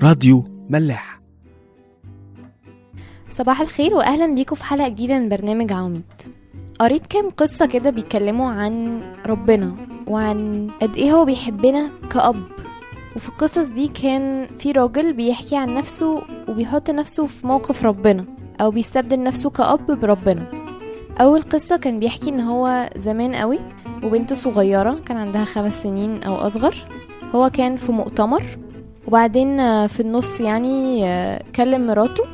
راديو ملاح صباح الخير واهلا بيكم في حلقه جديده من برنامج عواميد قريت كام قصه كده بيتكلموا عن ربنا وعن قد ايه هو بيحبنا كأب وفي القصص دي كان في راجل بيحكي عن نفسه وبيحط نفسه في موقف ربنا او بيستبدل نفسه كأب بربنا اول قصة كان بيحكي ان هو زمان قوي وبنته صغيرة كان عندها خمس سنين او اصغر هو كان في مؤتمر وبعدين آه، في النص يعني آه، كلم مراته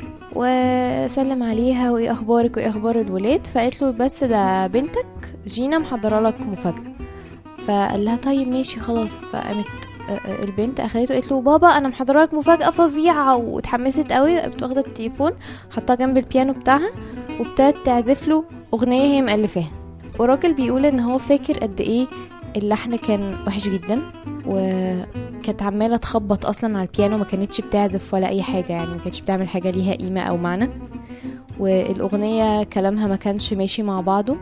وسلم عليها وايه اخبارك وايه اخبار الولاد فقالت له بس ده بنتك جينا محضره لك مفاجاه فقال لها طيب ماشي خلاص فقامت آه، آه، البنت اخدته قالت له بابا انا محضره لك مفاجاه فظيعه واتحمست قوي قامت واخده التليفون حطاه جنب البيانو بتاعها وابتدت تعزف له اغنيه هي مألفاها والراجل بيقول ان هو فاكر قد ايه اللحن كان وحش جدا وكانت عماله تخبط اصلا على البيانو ما كانتش بتعزف ولا اي حاجه يعني ما كانتش بتعمل حاجه ليها قيمه او معنى والاغنيه كلامها ما كانش ماشي مع بعضه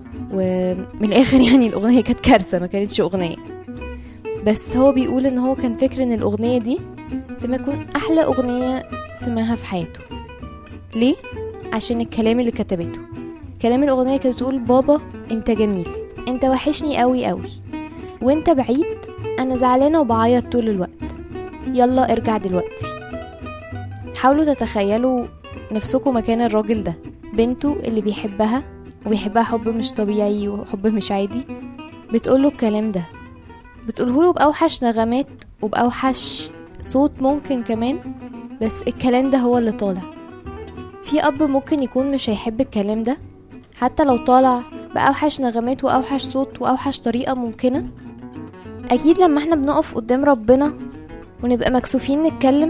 ومن الاخر يعني الاغنيه كانت كارثه ما كانتش اغنيه بس هو بيقول ان هو كان فاكر ان الاغنيه دي زي ما يكون احلى اغنيه سمعها في حياته ليه عشان الكلام اللي كتبته كلام الاغنيه كانت بتقول بابا انت جميل انت وحشني قوي قوي وانت بعيد انا زعلانه وبعيط طول الوقت يلا ارجع دلوقتي حاولوا تتخيلوا نفسكم مكان الراجل ده بنته اللي بيحبها وبيحبها حب مش طبيعي وحب مش عادي بتقوله الكلام ده بتقوله بأوحش نغمات وبأوحش صوت ممكن كمان بس الكلام ده هو اللي طالع في أب ممكن يكون مش هيحب الكلام ده حتى لو طالع بأوحش نغمات وأوحش صوت وأوحش طريقة ممكنة أكيد لما احنا بنقف قدام ربنا ونبقى مكسوفين نتكلم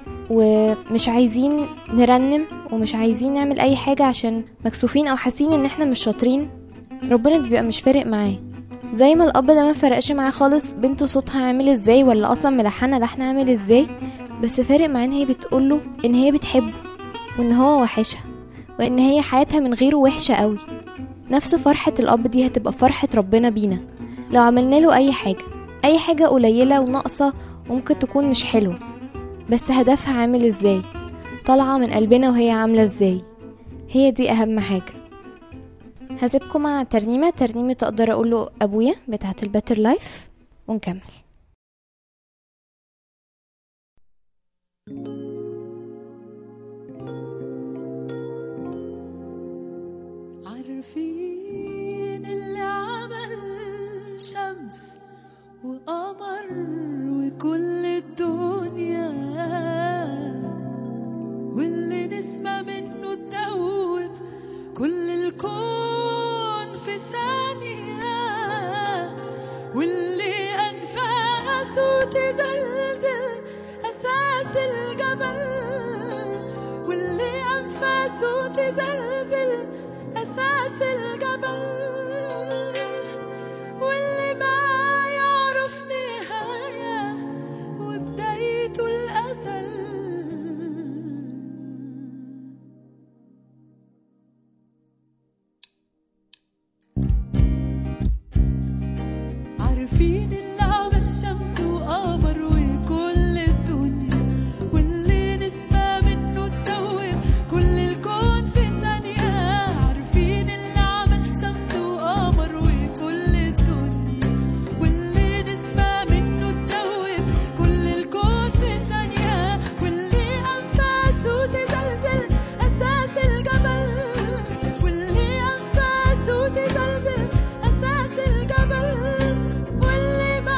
ومش عايزين نرنم ومش عايزين نعمل أي حاجة عشان مكسوفين أو حاسين إن احنا مش شاطرين ربنا بيبقى مش فارق معاه زي ما الأب ده ما فرقش معاه خالص بنته صوتها عامل ازاي ولا أصلا ملحنة لحن عامل ازاي بس فارق معاه إن هي بتقوله إن هي بتحبه وإن هو وحشها وإن هي حياتها من غيره وحشة قوي نفس فرحة الأب دي هتبقى فرحة ربنا بينا لو عملنا له أي حاجة أي حاجة قليلة وناقصة وممكن تكون مش حلوة بس هدفها عامل ازاي طالعة من قلبنا وهي عاملة ازاي هي دي أهم حاجة هسيبكم مع ترنيمة ترنيمة أقدر أقوله أبويا بتاعة الباتر لايف ونكمل عارفين اللي عمل شمس وقمر وكل الدنيا واللي نسمة منه تدوب كل الكون في ثانية واللي أنفاسه تزلزل أساس الجبل واللي أنفاسه تزلزل أساس الجبل واللي ما يعرف نهاية وبدايته الأزل عارفين اللي عمل شمس وقمر وكل الدنيا واللي نسمة منه تدوب كل الكون في ثانية عارفين اللي عمل شمس وقمر وكل الدنيا واللي نسمة منه تدوب كل الكون في ثانية واللي أنفاسه تزلزل أساس الجبل واللي أنفاسه تزلزل أساس الجبل واللي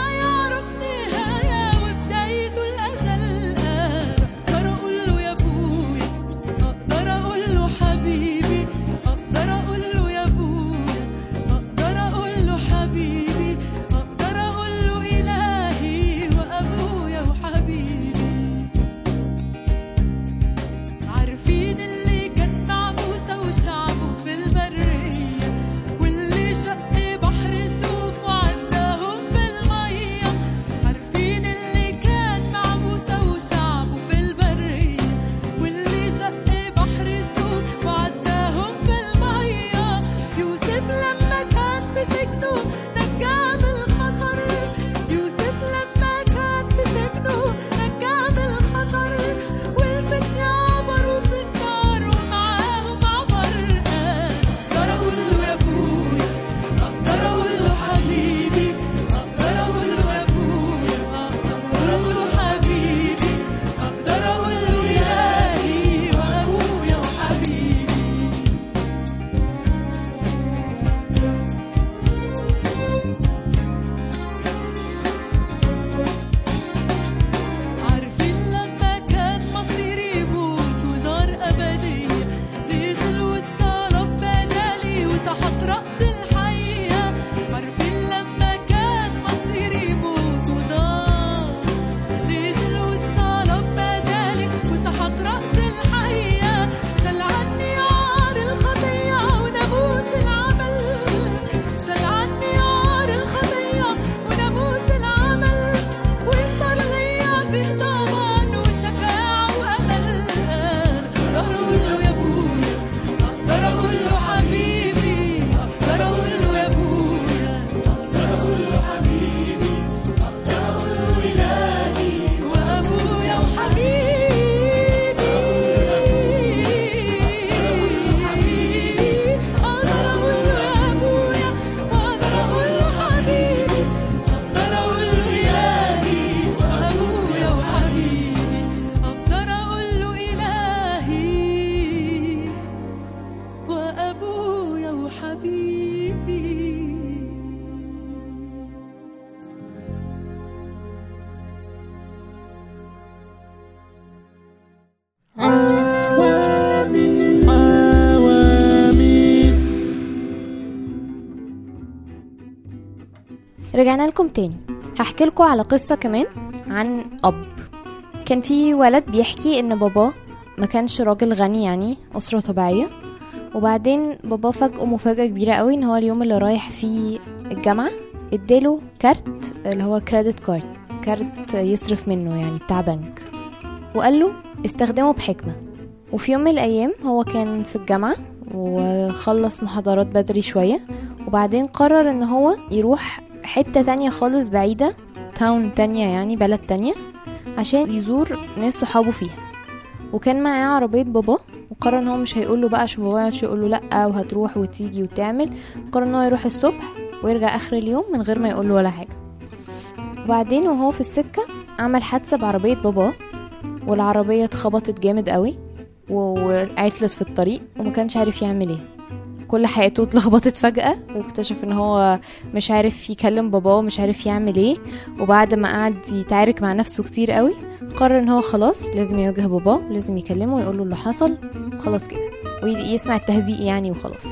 رجعنا لكم تاني هحكي لكم على قصة كمان عن أب كان في ولد بيحكي إن باباه ما كانش راجل غني يعني أسرة طبيعية وبعدين باباه فاجئه مفاجأة كبيرة قوي إن هو اليوم اللي رايح فيه الجامعة اداله كارت اللي هو كريدت كارد كارت يصرف منه يعني بتاع بنك وقال له استخدمه بحكمة وفي يوم من الأيام هو كان في الجامعة وخلص محاضرات بدري شوية وبعدين قرر ان هو يروح حتة تانية خالص بعيدة تاون تانية يعني بلد تانية عشان يزور ناس صحابه فيها وكان معاه عربية بابا وقرر ان هو مش هيقول له بقى عشان بابا مش يقول له لا وهتروح وتيجي وتعمل قرر ان هو يروح الصبح ويرجع اخر اليوم من غير ما يقول له ولا حاجة وبعدين وهو في السكة عمل حادثة بعربية بابا والعربية اتخبطت جامد قوي و- وعطلت في الطريق وما كانش عارف يعمل ايه كل حياته اتلخبطت فجأة واكتشف ان هو مش عارف يكلم باباه ومش عارف يعمل ايه وبعد ما قعد يتعارك مع نفسه كتير قوي قرر ان هو خلاص لازم يواجه باباه لازم يكلمه ويقول له اللي حصل خلاص كده ويسمع التهزيق يعني وخلاص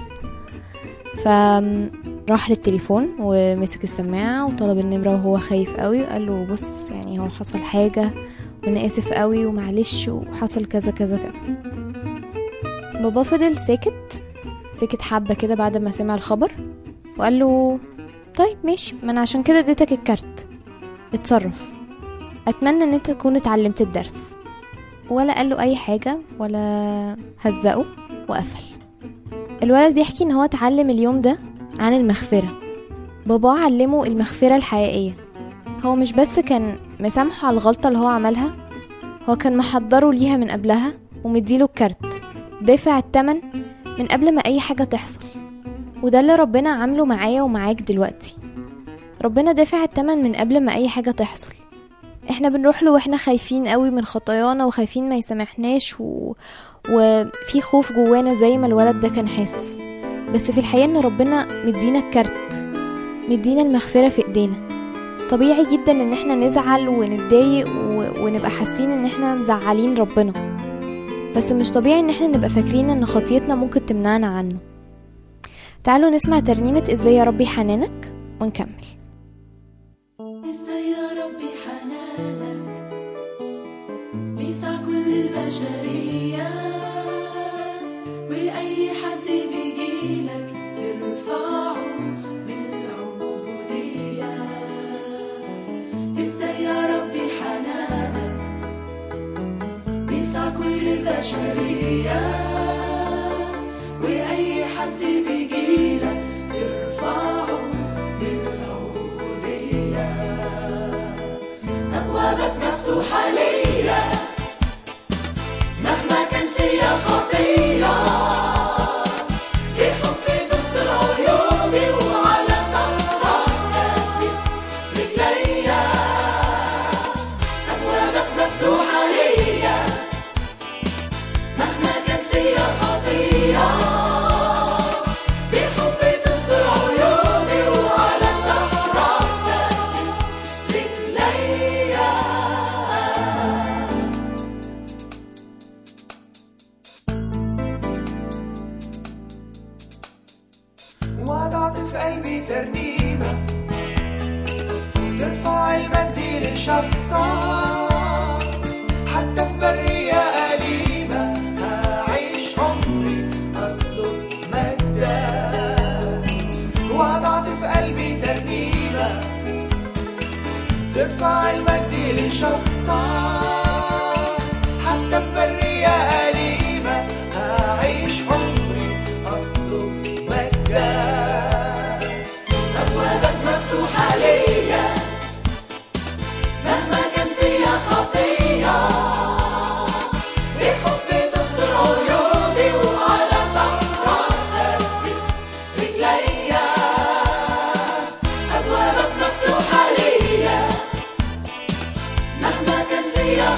فراح للتليفون ومسك السماعة وطلب النمرة وهو خايف قوي وقال له بص يعني هو حصل حاجة وانا اسف قوي ومعلش وحصل كذا كذا كذا بابا فضل ساكت سكت حبة كده بعد ما سمع الخبر وقال له طيب ماشي ما انا عشان كده اديتك الكارت اتصرف اتمنى ان انت تكون اتعلمت الدرس ولا قال له اي حاجة ولا هزقه وقفل الولد بيحكي ان هو اتعلم اليوم ده عن المغفرة باباه علمه المغفرة الحقيقية هو مش بس كان مسامحه على الغلطة اللي هو عملها هو كان محضره ليها من قبلها ومديله الكارت دافع التمن من قبل ما اي حاجة تحصل وده اللي ربنا عامله معايا ومعاك دلوقتي ربنا دافع التمن من قبل ما اي حاجة تحصل احنا بنروح له واحنا خايفين قوي من خطايانا وخايفين ما يسامحناش و... وفي خوف جوانا زي ما الولد ده كان حاسس بس في الحقيقة ان ربنا مدينا الكارت مدينا المغفرة في ايدينا طبيعي جدا ان احنا نزعل ونتضايق و... ونبقى حاسين ان احنا مزعلين ربنا بس مش طبيعي ان احنا نبقى فاكرين ان خطيتنا ممكن تمنعنا عنه تعالوا نسمع ترنيمة ازاي يا ربي حنانك ونكمل ازاي يا ربي حنانك بيسع كل البشرية وأي حد بيجيلك ترفعه بالعبودية ازاي يا ربي حنانك بيسع كل البشرية وأي حد بيجيلك ترفعه بالعبودية أبوابك مفتوحة ليا مهما كان فيا خطية بحبي تستر عيوبي وعلى صخرك ثبت رجليا أبوابك مفتوحة ليا مهما كان فيا خطية بحبي تستر عيوبي وعلى صخرك ثبت رجليا وضعت في قلبي ترنيمة ترفع المجد لشخصك حتى في برية أليمة هعيش عمري أطلب مجدك وضعت في قلبي ترنيمة ترفع المجد لشخصك حتى في برية أليمة هعيش عمري أطلب مجدك أبوابك مفتوحة ليا مهما كان فيا خطية بحبي تستر عيوبي وعلى صخرك ثبت رجليا أبوابك مفتوحة ليا مهما كان فيا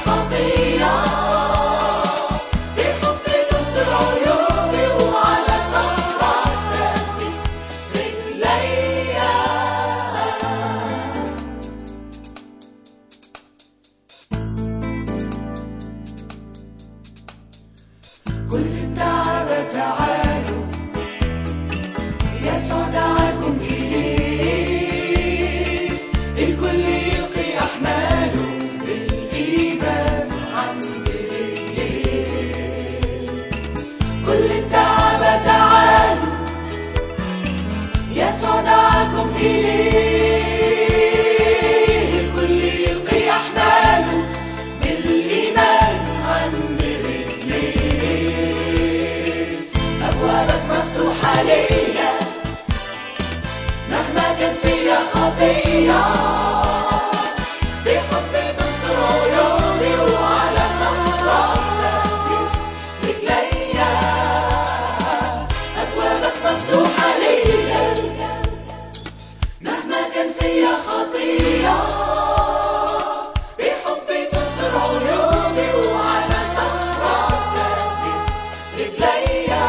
يسوع دعاكم إليه الكل يلقي أحماله بالإيمان عند رجليه أبوابك مفتوحة ليا مهما كان فيا خطية بحب تستر عيوني وعلى صخرتك رجليا أبوابك مفتوحة ليا مهما كان فيا خطية بحب تستر عيوني وعلى صخرتك رجليا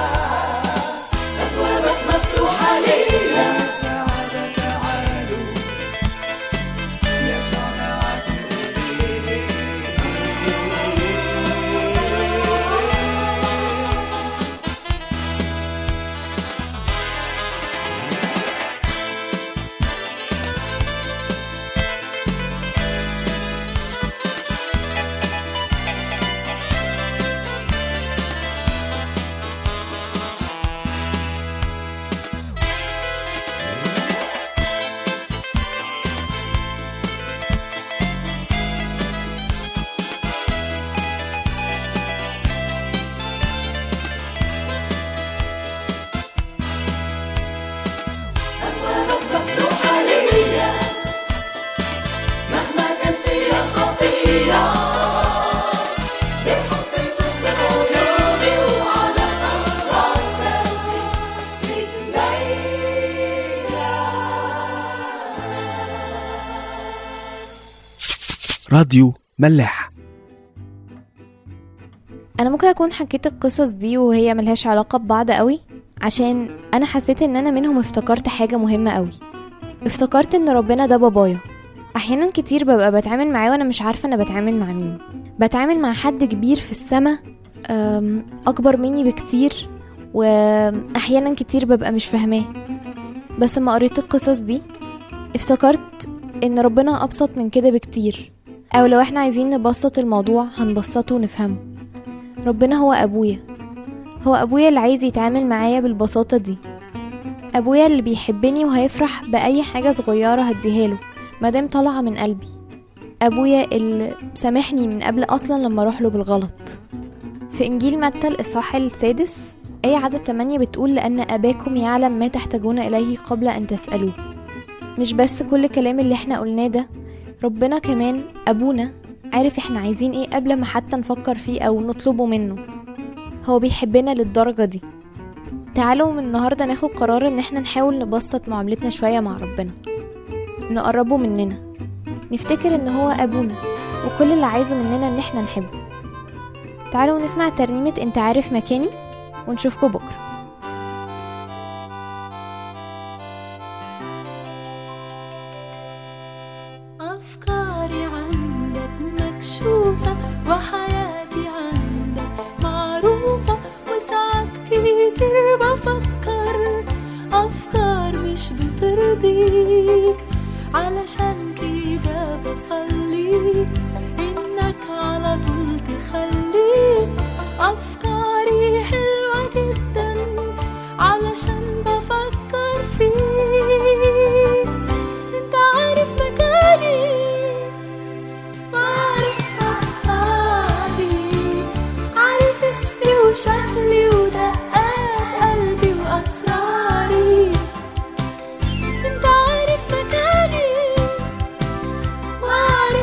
أبوابك مفتوحة ليا تعالى تعالوا يسوع دعاكم أبوابك مفتوحة ليا مهما كان فيا خطية بحبي تستر عيوني وعلى صخرتك رجليا راديو ملاح انا ممكن اكون حكيت القصص دي وهي ملهاش علاقة ببعض قوي عشان انا حسيت ان انا منهم افتكرت حاجة مهمة قوي افتكرت ان ربنا ده بابايا احيانا كتير ببقى بتعامل معاه وانا مش عارفة انا بتعامل مع مين بتعامل مع حد كبير في السماء أم، اكبر مني بكتير واحيانا كتير ببقى مش فاهماه بس لما قريت القصص دي افتكرت ان ربنا ابسط من كده بكتير او لو احنا عايزين نبسط الموضوع هنبسطه ونفهمه ربنا هو ابويا هو ابويا اللي عايز يتعامل معايا بالبساطة دي ابويا اللي بيحبني وهيفرح باي حاجة صغيرة هديها له مادام طالعة من قلبي ابويا اللي سامحني من قبل اصلا لما اروح له بالغلط في انجيل متى الاصحاح السادس اي عدد 8 بتقول لان اباكم يعلم ما تحتاجون اليه قبل ان تسالوه مش بس كل الكلام اللي احنا قلناه ده ربنا كمان ابونا عارف احنا عايزين ايه قبل ما حتى نفكر فيه او نطلبه منه هو بيحبنا للدرجة دي تعالوا من النهاردة ناخد قرار ان احنا نحاول نبسط معاملتنا شوية مع ربنا نقربه مننا نفتكر ان هو ابونا وكل اللي عايزه مننا ان احنا نحبه تعالوا نسمع ترنيمة انت عارف مكاني ونشوفكم بكرة أفكاري عندك مكشوفة وحياتي عندك معروفة وساعات كتير بفكر أفكار مش بترضيك علشان كده بصلي إنك على طول تخلي أفكاري حلوة جدا علشان بفكر فيك انت عارف مكاني وعارف أفكاري عارف اسمي وشكلي ودقات قلبي وأسراري انت عارف مكاني وعارف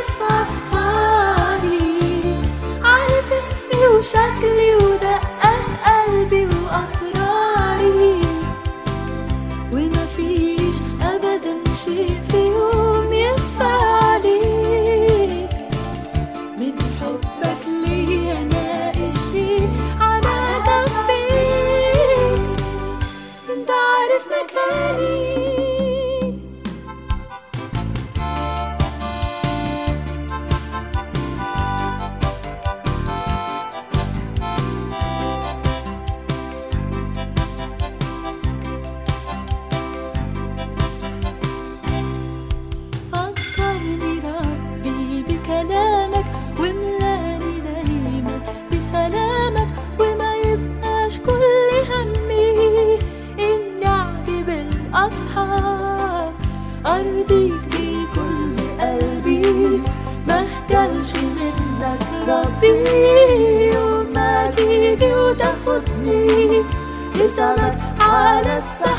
أصحاب أرضيك بكل قلبي ما اخجلش منك ربي يوم ما تيجي وتاخدني لسانك على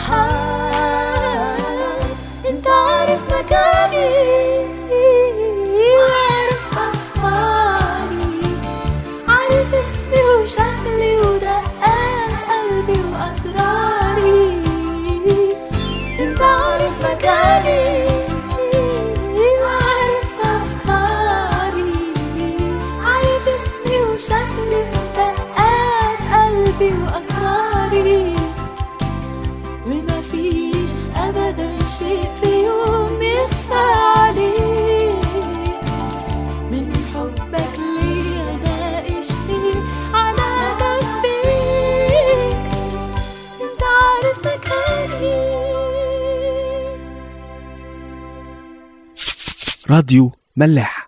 السحاب انت عارف مكاني وعارف أفكاري عارف اسمي وشكلي ودقات قلبي وأسراري انت عارف مكاني وعارف أفكاري عارف اسمي وشكلي ودقات قلبي وأسراري وما فيش أبدا شيء في يوم يخفى عليك من حبك ليا ناقشني على جنبيك انت عارف مكاني راديو ملاح